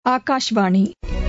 ஆகாஷ்வாணி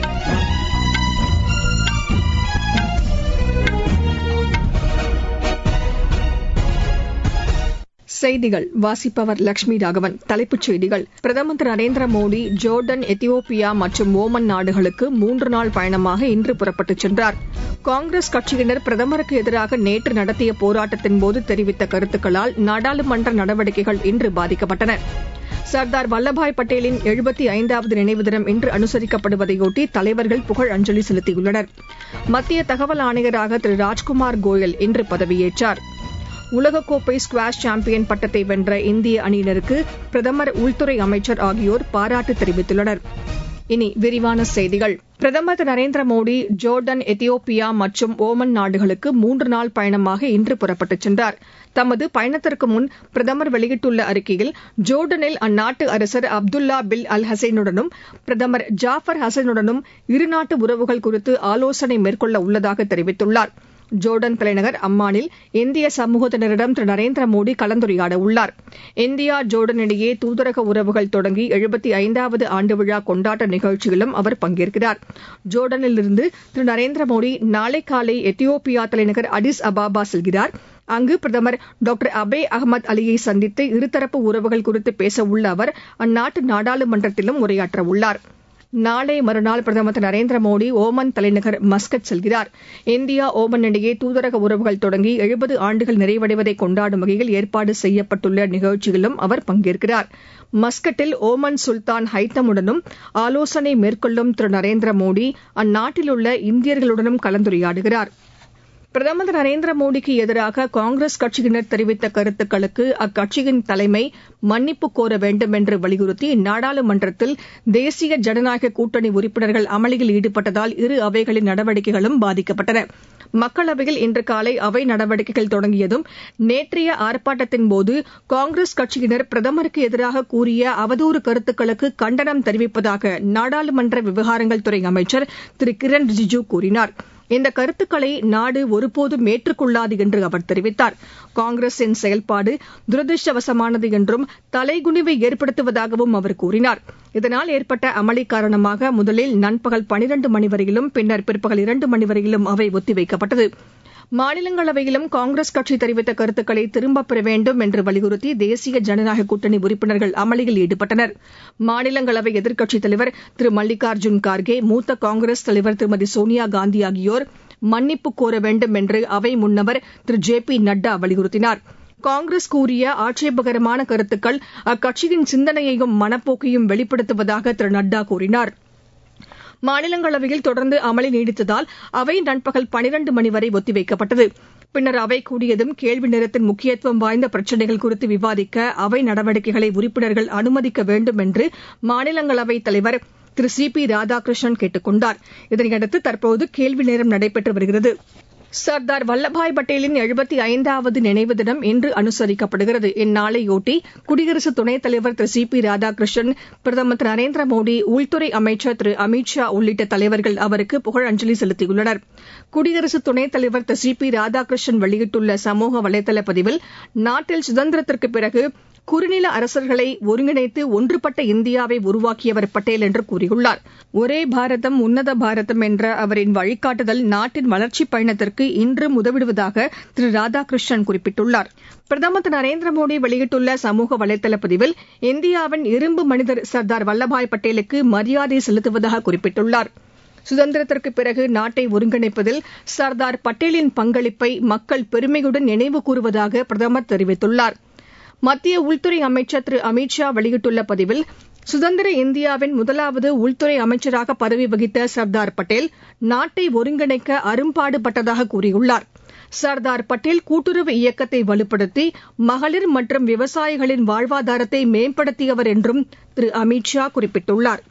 செய்திகள் வாசிப்பவர் லட்சுமி ராகவன் தலைப்புச் செய்திகள் பிரதமர் திரு நரேந்திர மோடி ஜோர்டன் எத்தியோப்பியா மற்றும் ஒமன் நாடுகளுக்கு மூன்று நாள் பயணமாக இன்று புறப்பட்டுச் சென்றார் காங்கிரஸ் கட்சியினர் பிரதமருக்கு எதிராக நேற்று நடத்திய போராட்டத்தின்போது தெரிவித்த கருத்துக்களால் நாடாளுமன்ற நடவடிக்கைகள் இன்று பாதிக்கப்பட்டன சர்தார் வல்லபாய் பட்டேலின் எழுபத்தி ஐந்தாவது நினைவு தினம் இன்று அனுசரிக்கப்படுவதையொட்டி தலைவர்கள் புகழ் அஞ்சலி செலுத்தியுள்ளனர் மத்திய தகவல் ஆணையராக திரு ராஜ்குமார் கோயல் இன்று பதவியேற்றார் உலகக்கோப்பை ஸ்குவாஷ் சாம்பியன் பட்டத்தை வென்ற இந்திய அணியினருக்கு பிரதமர் உள்துறை அமைச்சர் ஆகியோர் பாராட்டு தெரிவித்துள்ளனர் இனி விரிவான செய்திகள் பிரதமர் திரு நரேந்திர மோடி ஜோர்டன் எத்தியோப்பியா மற்றும் ஒமன் நாடுகளுக்கு மூன்று நாள் பயணமாக இன்று புறப்பட்டுச் சென்றார் தமது பயணத்திற்கு முன் பிரதமர் வெளியிட்டுள்ள அறிக்கையில் ஜோர்டனில் அந்நாட்டு அரசர் அப்துல்லா பில் அல் ஹசைனுடனும் பிரதமர் ஜாஃபர் ஹசனுடனும் இருநாட்டு உறவுகள் குறித்து ஆலோசனை மேற்கொள்ள உள்ளதாக தெரிவித்துள்ளார் ஜோர்டன் தலைநகர் அம்மானில் இந்திய சமூகத்தினரிடம் திரு நரேந்திர மோடி கலந்துரையாட உள்ளார் இந்தியா ஜோர்டன் இடையே தூதரக உறவுகள் தொடங்கி எழுபத்தி ஐந்தாவது ஆண்டு விழா கொண்டாட்ட நிகழ்ச்சியிலும் அவர் பங்கேற்கிறார் ஜோர்டனிலிருந்து திரு நரேந்திர மோடி நாளை காலை எத்தியோப்பியா தலைநகர் அடிஸ் அபாபா செல்கிறார் அங்கு பிரதமர் டாக்டர் அபே அகமது அலியை சந்தித்து இருதரப்பு உறவுகள் குறித்து பேச உள்ள அவர் அந்நாட்டு நாடாளுமன்றத்திலும் உரையாற்ற உள்ளார் நாளை மறுநாள் பிரதமர் திரு நரேந்திர மோடி ஒமன் தலைநகர் மஸ்கட் செல்கிறார் இந்தியா ஒமன் இடையே தூதரக உறவுகள் தொடங்கி எழுபது ஆண்டுகள் நிறைவடைவதை கொண்டாடும் வகையில் ஏற்பாடு செய்யப்பட்டுள்ள நிகழ்ச்சியிலும் அவர் பங்கேற்கிறார் மஸ்கட்டில் ஒமன் சுல்தான் ஹைத்தமுடனும் ஆலோசனை மேற்கொள்ளும் திரு நரேந்திர மோடி அந்நாட்டிலுள்ள இந்தியர்களுடனும் கலந்துரையாடுகிறார் பிரதமர் திரு நரேந்திர மோடிக்கு எதிராக காங்கிரஸ் கட்சியினர் தெரிவித்த கருத்துக்களுக்கு அக்கட்சியின் தலைமை மன்னிப்பு கோர வேண்டும் என்று வலியுறுத்தி நாடாளுமன்றத்தில் தேசிய ஜனநாயக கூட்டணி உறுப்பினர்கள் அமளியில் ஈடுபட்டதால் இரு அவைகளின் நடவடிக்கைகளும் பாதிக்கப்பட்டன மக்களவையில் இன்று காலை அவை நடவடிக்கைகள் தொடங்கியதும் நேற்றைய ஆர்ப்பாட்டத்தின்போது காங்கிரஸ் கட்சியினர் பிரதமருக்கு எதிராக கூறிய அவதூறு கருத்துக்களுக்கு கண்டனம் தெரிவிப்பதாக நாடாளுமன்ற விவகாரங்கள் துறை அமைச்சர் திரு கிரண் ரிஜிஜூ கூறினார் இந்த கருத்துக்களை நாடு ஒருபோதும் ஏற்றுக்கொள்ளாது என்று அவர் தெரிவித்தார் காங்கிரசின் செயல்பாடு துரதிருஷ்டவசமானது என்றும் தலைகுனிவை ஏற்படுத்துவதாகவும் அவர் கூறினார் இதனால் ஏற்பட்ட அமளி காரணமாக முதலில் நண்பகல் பனிரண்டு மணி வரையிலும் பின்னர் பிற்பகல் இரண்டு மணி வரையிலும் அவை ஒத்திவைக்கப்பட்டது மாநிலங்களவையிலும் காங்கிரஸ் கட்சி தெரிவித்த கருத்துக்களை திரும்பப் பெற வேண்டும் என்று வலியுறுத்தி தேசிய ஜனநாயக கூட்டணி உறுப்பினர்கள் அமளியில் ஈடுபட்டனர் மாநிலங்களவை எதிர்க்கட்சித் தலைவர் திரு மல்லிகார்ஜுன் கார்கே மூத்த காங்கிரஸ் தலைவர் திருமதி சோனியா காந்தி ஆகியோர் மன்னிப்பு கோர வேண்டும் என்று அவை முன்னவர் திரு ஜே பி நட்டா வலியுறுத்தினார் காங்கிரஸ் கூறிய ஆட்சேபகரமான கருத்துக்கள் அக்கட்சியின் சிந்தனையையும் மனப்போக்கையும் வெளிப்படுத்துவதாக திரு நட்டா கூறினார் மாநிலங்களவையில் தொடர்ந்து அமளி நீடித்ததால் அவை நண்பகல் பனிரண்டு மணி வரை ஒத்திவைக்கப்பட்டது பின்னர் அவை கூடியதும் கேள்வி நேரத்தின் முக்கியத்துவம் வாய்ந்த பிரச்சினைகள் குறித்து விவாதிக்க அவை நடவடிக்கைகளை உறுப்பினர்கள் அனுமதிக்க வேண்டும் என்று மாநிலங்களவைத் தலைவர் திரு சி பி ராதாகிருஷ்ணன் கேட்டுக் கொண்டார் இதனையடுத்து தற்போது கேள்வி நேரம் நடைபெற்று வருகிறது சர்தார் வல்லபாய் பட்டேலின் எழுபத்தி ஐந்தாவது நினைவு தினம் இன்று அனுசரிக்கப்படுகிறது இந்நாளையொட்டி குடியரசு துணைத் தலைவர் திரு சி பி ராதாகிருஷ்ணன் பிரதமர் திரு நரேந்திர மோடி உள்துறை அமைச்சர் திரு அமித் ஷா உள்ளிட்ட தலைவர்கள் அவருக்கு புகழஞ்சலி செலுத்தியுள்ளனர் குடியரசு துணைத் தலைவர் திரு சி பி ராதாகிருஷ்ணன் வெளியிட்டுள்ள சமூக வலைதள பதிவில் நாட்டில் சுதந்திரத்திற்கு பிறகு குறுநில அரசர்களை ஒருங்கிணைத்து ஒன்றுபட்ட இந்தியாவை உருவாக்கியவர் பட்டேல் என்று கூறியுள்ளார் ஒரே பாரதம் உன்னத பாரதம் என்ற அவரின் வழிகாட்டுதல் நாட்டின் வளர்ச்சிப் பயணத்திற்கு இன்றும் உதவிடுவதாக திரு ராதாகிருஷ்ணன் குறிப்பிட்டுள்ளார் பிரதமர் திரு நரேந்திர மோடி வெளியிட்டுள்ள சமூக வலைதள பதிவில் இந்தியாவின் இரும்பு மனிதர் சர்தார் வல்லபாய் பட்டேலுக்கு மரியாதை செலுத்துவதாக குறிப்பிட்டுள்ளார் சுதந்திரத்திற்கு பிறகு நாட்டை ஒருங்கிணைப்பதில் சர்தார் பட்டேலின் பங்களிப்பை மக்கள் பெருமையுடன் நினைவு கூறுவதாக பிரதமர் தெரிவித்துள்ளார் மத்திய உள்துறை அமைச்சர் திரு அமித் ஷா வெளியிட்டுள்ள பதிவில் சுதந்திர இந்தியாவின் முதலாவது உள்துறை அமைச்சராக பதவி வகித்த சர்தார் பட்டேல் நாட்டை ஒருங்கிணைக்க அரும்பாடுபட்டதாக கூறியுள்ளார் சர்தார் பட்டேல் கூட்டுறவு இயக்கத்தை வலுப்படுத்தி மகளிர் மற்றும் விவசாயிகளின் வாழ்வாதாரத்தை மேம்படுத்தியவர் என்றும் திரு அமித் ஷா குறிப்பிட்டுள்ளார்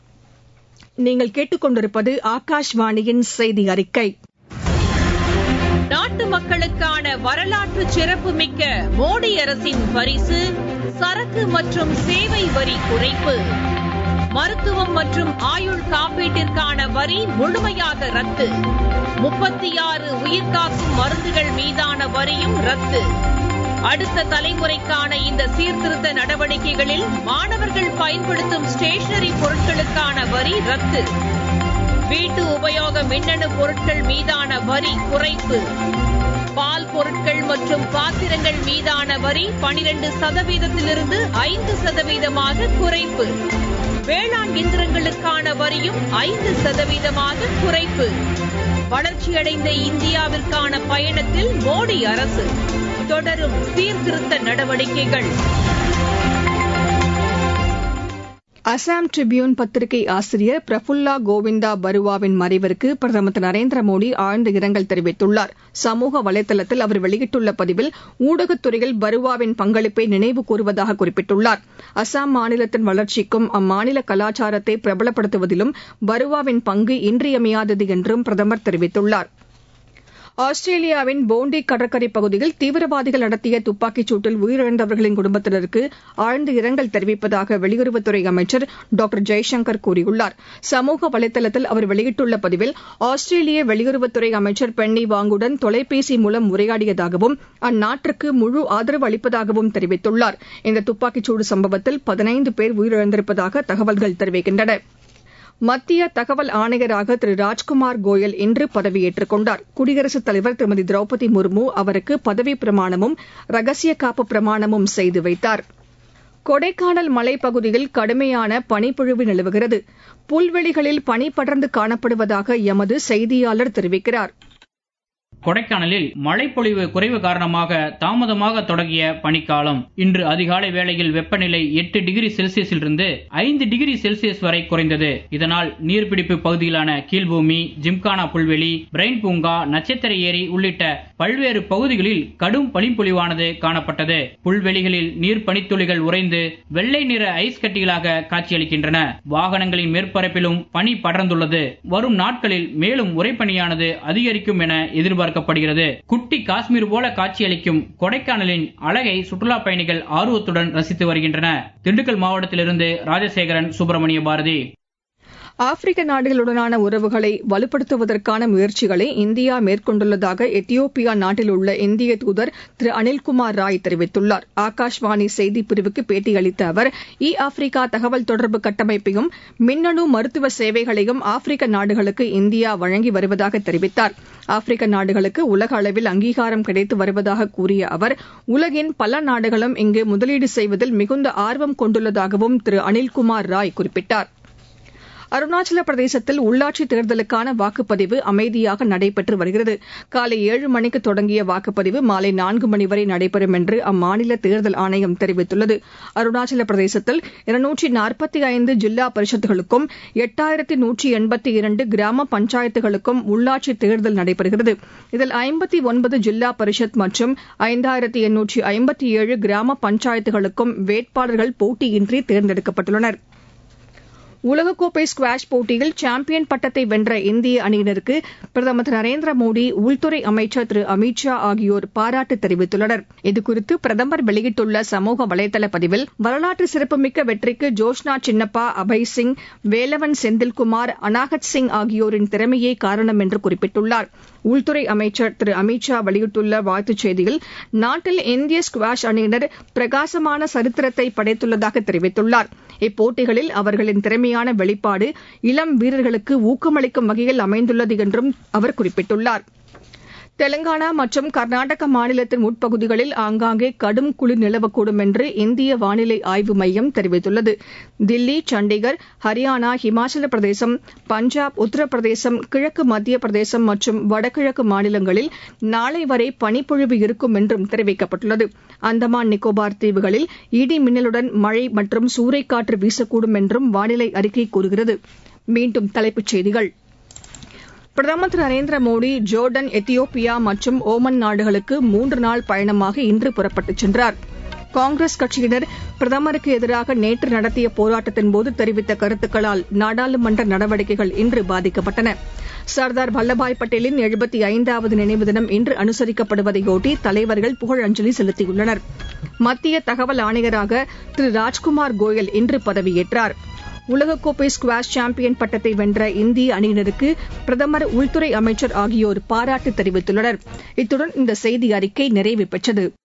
நீங்கள் கேட்டுக்கொண்டிருப்பது ஆகாஷ்வாணியின் செய்தி அறிக்கை நாட்டு மக்களுக்கான வரலாற்று சிறப்புமிக்க மோடி அரசின் பரிசு சரக்கு மற்றும் சேவை வரி குறைப்பு மருத்துவம் மற்றும் ஆயுள் காப்பீட்டிற்கான வரி முழுமையாக ரத்து முப்பத்தி ஆறு உயிர்காக்கும் மருந்துகள் மீதான வரியும் ரத்து அடுத்த தலைமுறைக்கான இந்த சீர்திருத்த நடவடிக்கைகளில் மாணவர்கள் பயன்படுத்தும் ஸ்டேஷனரி பொருட்களுக்கான வரி ரத்து வீட்டு உபயோக மின்னணு பொருட்கள் மீதான வரி குறைப்பு பால் பொருட்கள் மற்றும் பாத்திரங்கள் மீதான வரி பனிரெண்டு சதவீதத்திலிருந்து ஐந்து சதவீதமாக குறைப்பு வேளாண் இயந்திரங்களுக்கான வரியும் ஐந்து சதவீதமாக குறைப்பு வளர்ச்சியடைந்த இந்தியாவிற்கான பயணத்தில் மோடி அரசு தொடரும் சீர்திருத்த நடவடிக்கைகள் அசாம் ட்ரிபியூன் பத்திரிகை ஆசிரியர் பிரஃபுல்லா கோவிந்தா பருவாவின் மறைவிற்கு பிரதமர் திரு நரேந்திர மோடி ஆழ்ந்த இரங்கல் தெரிவித்துள்ளார் சமூக வலைதளத்தில் அவர் வெளியிட்டுள்ள பதிவில் ஊடகத்துறையில் பருவாவின் பங்களிப்பை நினைவு கூறுவதாக குறிப்பிட்டுள்ளார் அசாம் மாநிலத்தின் வளர்ச்சிக்கும் அம்மாநில கலாச்சாரத்தை பிரபலப்படுத்துவதிலும் பருவாவின் பங்கு இன்றியமையாதது என்றும் பிரதமர் தெரிவித்துள்ளார் ஆஸ்திரேலியாவின் போண்டி கடற்கரை பகுதியில் தீவிரவாதிகள் நடத்திய துப்பாக்கிச் சூட்டில் உயிரிழந்தவர்களின் குடும்பத்தினருக்கு ஆழ்ந்த இரங்கல் தெரிவிப்பதாக வெளியுறவுத்துறை அமைச்சர் டாக்டர் ஜெய்சங்கர் கூறியுள்ளார் சமூக வலைதளத்தில் அவர் வெளியிட்டுள்ள பதிவில் ஆஸ்திரேலிய வெளியுறவுத்துறை அமைச்சர் பென்னி வாங்குடன் தொலைபேசி மூலம் உரையாடியதாகவும் அந்நாட்டிற்கு முழு ஆதரவு அளிப்பதாகவும் தெரிவித்துள்ளார் இந்த துப்பாக்கிச்சூடு சம்பவத்தில் பதினைந்து பேர் உயிரிழந்திருப்பதாக தகவல்கள் தெரிவிக்கின்றன மத்திய தகவல் ஆணையராக திரு ராஜ்குமார் கோயல் இன்று பதவியேற்றுக் கொண்டார் குடியரசுத் தலைவர் திருமதி திரௌபதி முர்மு அவருக்கு பதவிப் பிரமாணமும் ரகசிய காப்பு பிரமாணமும் செய்து வைத்தார் கொடைக்கானல் மலைப்பகுதியில் கடுமையான பனிப்பொழிவு நிலவுகிறது புல்வெளிகளில் பனி படர்ந்து காணப்படுவதாக எமது செய்தியாளர் தெரிவிக்கிறார் கொடைக்கானலில் மழைப்பொழிவு குறைவு காரணமாக தாமதமாக தொடங்கிய பனிக்காலம் இன்று அதிகாலை வேளையில் வெப்பநிலை எட்டு டிகிரி செல்சியஸிலிருந்து ஐந்து டிகிரி செல்சியஸ் வரை குறைந்தது இதனால் நீர்பிடிப்பு பகுதிகளான கீழ்பூமி ஜிம்கானா புல்வெளி பிரைன் பூங்கா நட்சத்திர ஏரி உள்ளிட்ட பல்வேறு பகுதிகளில் கடும் பனிப்பொழிவானது காணப்பட்டது புல்வெளிகளில் நீர் பனித்துளிகள் உறைந்து வெள்ளை நிற ஐஸ் கட்டிகளாக காட்சியளிக்கின்றன வாகனங்களின் மேற்பரப்பிலும் பனி படர்ந்துள்ளது வரும் நாட்களில் மேலும் உரைப்பனியானது அதிகரிக்கும் என எதிர்பார்க்க எதிர்பார்க்கப்படுகிறது குட்டி காஷ்மீர் போல காட்சியளிக்கும் கொடைக்கானலின் அழகை சுற்றுலா பயணிகள் ஆர்வத்துடன் ரசித்து வருகின்றனர் திண்டுக்கல் மாவட்டத்திலிருந்து ராஜசேகரன் சுப்பிரமணிய பாரதி ஆப்பிரிக்க நாடுகளுடனான உறவுகளை வலுப்படுத்துவதற்கான முயற்சிகளை இந்தியா மேற்கொண்டுள்ளதாக எத்தியோப்பியா நாட்டில் உள்ள இந்திய தூதர் திரு அனில்குமார் ராய் தெரிவித்துள்ளார் ஆகாஷ்வாணி செய்திப் பிரிவுக்கு பேட்டியளித்த அவர் இ ஆப்பிரிக்கா தகவல் தொடர்பு கட்டமைப்பையும் மின்னணு மருத்துவ சேவைகளையும் ஆப்பிரிக்க நாடுகளுக்கு இந்தியா வழங்கி வருவதாக தெரிவித்தார் ஆப்பிரிக்க நாடுகளுக்கு உலக அளவில் அங்கீகாரம் கிடைத்து வருவதாக கூறிய அவர் உலகின் பல நாடுகளும் இங்கு முதலீடு செய்வதில் மிகுந்த ஆர்வம் கொண்டுள்ளதாகவும் திரு அனில்குமார் ராய் குறிப்பிட்டார் அருணாச்சல பிரதேசத்தில் உள்ளாட்சித் தேர்தலுக்கான வாக்குப்பதிவு அமைதியாக நடைபெற்று வருகிறது காலை ஏழு மணிக்கு தொடங்கிய வாக்குப்பதிவு மாலை நான்கு மணி வரை நடைபெறும் என்று அம்மாநில தேர்தல் ஆணையம் தெரிவித்துள்ளது அருணாச்சல பிரதேசத்தில் இருநூற்றி நாற்பத்தி ஐந்து ஜில்லா பரிஷத்துகளுக்கும் எட்டாயிரத்தி நூற்றி எண்பத்தி இரண்டு கிராம பஞ்சாயத்துகளுக்கும் உள்ளாட்சி தேர்தல் நடைபெறுகிறது இதில் ஐம்பத்தி ஒன்பது ஜில்லா பரிஷத் மற்றும் ஐந்தாயிரத்தி எண்ணூற்றி ஐம்பத்தி ஏழு கிராம பஞ்சாயத்துகளுக்கும் வேட்பாளர்கள் போட்டியின்றி தேர்ந்தெடுக்கப்பட்டுள்ளனா் உலகக்கோப்பை ஸ்குவாஷ் போட்டியில் சாம்பியன் பட்டத்தை வென்ற இந்திய அணியினருக்கு பிரதமர் திரு நரேந்திர மோடி உள்துறை அமைச்சர் திரு அமித் ஷா ஆகியோர் பாராட்டு தெரிவித்துள்ளனர் இதுகுறித்து பிரதமர் வெளியிட்டுள்ள சமூக வலைதள பதிவில் வரலாற்று சிறப்புமிக்க வெற்றிக்கு ஜோஷ்னா சின்னப்பா அபய் சிங் வேலவன் செந்தில்குமார் அனாகத் சிங் ஆகியோரின் திறமையே காரணம் என்று குறிப்பிட்டுள்ளார் உள்துறை அமைச்சர் திரு அமித் ஷா வெளியிட்டுள்ள வாழ்த்துச் செய்தியில் நாட்டில் இந்திய ஸ்குவாஷ் அணியினர் பிரகாசமான சரித்திரத்தை படைத்துள்ளதாக தெரிவித்துள்ளார் இப்போட்டிகளில் அவர்களின் திறமையான வெளிப்பாடு இளம் வீரர்களுக்கு ஊக்கமளிக்கும் வகையில் அமைந்துள்ளது என்றும் அவர் குறிப்பிட்டுள்ளார் தெலங்கானா மற்றும் கர்நாடக மாநிலத்தின் உட்பகுதிகளில் ஆங்காங்கே கடும் குளிர் நிலவக்கூடும் என்று இந்திய வானிலை ஆய்வு மையம் தெரிவித்துள்ளது தில்லி சண்டிகர் ஹரியானா இமாச்சல பிரதேசம் பஞ்சாப் உத்தரப்பிரதேசம் கிழக்கு மத்திய பிரதேசம் மற்றும் வடகிழக்கு மாநிலங்களில் நாளை வரை பனிப்பொழிவு இருக்கும் என்றும் தெரிவிக்கப்பட்டுள்ளது அந்தமான் நிக்கோபார் தீவுகளில் இடி மின்னலுடன் மழை மற்றும் சூறைக்காற்று வீசக்கூடும் என்றும் வானிலை அறிக்கை கூறுகிறது மீண்டும் தலைப்புச் செய்திகள் பிரதமர் திரு நரேந்திர மோடி ஜோர்டன் எத்தியோப்பியா மற்றும் ஓமன் நாடுகளுக்கு மூன்று நாள் பயணமாக இன்று புறப்பட்டுச் சென்றார் காங்கிரஸ் கட்சியினர் பிரதமருக்கு எதிராக நேற்று நடத்திய போராட்டத்தின்போது தெரிவித்த கருத்துக்களால் நாடாளுமன்ற நடவடிக்கைகள் இன்று பாதிக்கப்பட்டன சர்தார் வல்லபாய் பட்டேலின் எழுபத்தி ஐந்தாவது நினைவு தினம் இன்று அனுசரிக்கப்படுவதையொட்டி தலைவர்கள் புகழஞ்சலி செலுத்தியுள்ளனர் மத்திய தகவல் ஆணையராக திரு ராஜ்குமார் கோயல் இன்று பதவியேற்றார் உலகக்கோப்பை ஸ்குவாஷ் சாம்பியன் பட்டத்தை வென்ற இந்திய அணியினருக்கு பிரதமர் உள்துறை அமைச்சர் ஆகியோர் பாராட்டு தெரிவித்துள்ளனர் இத்துடன் இந்த செய்தி அறிக்கை நிறைவு பெற்றது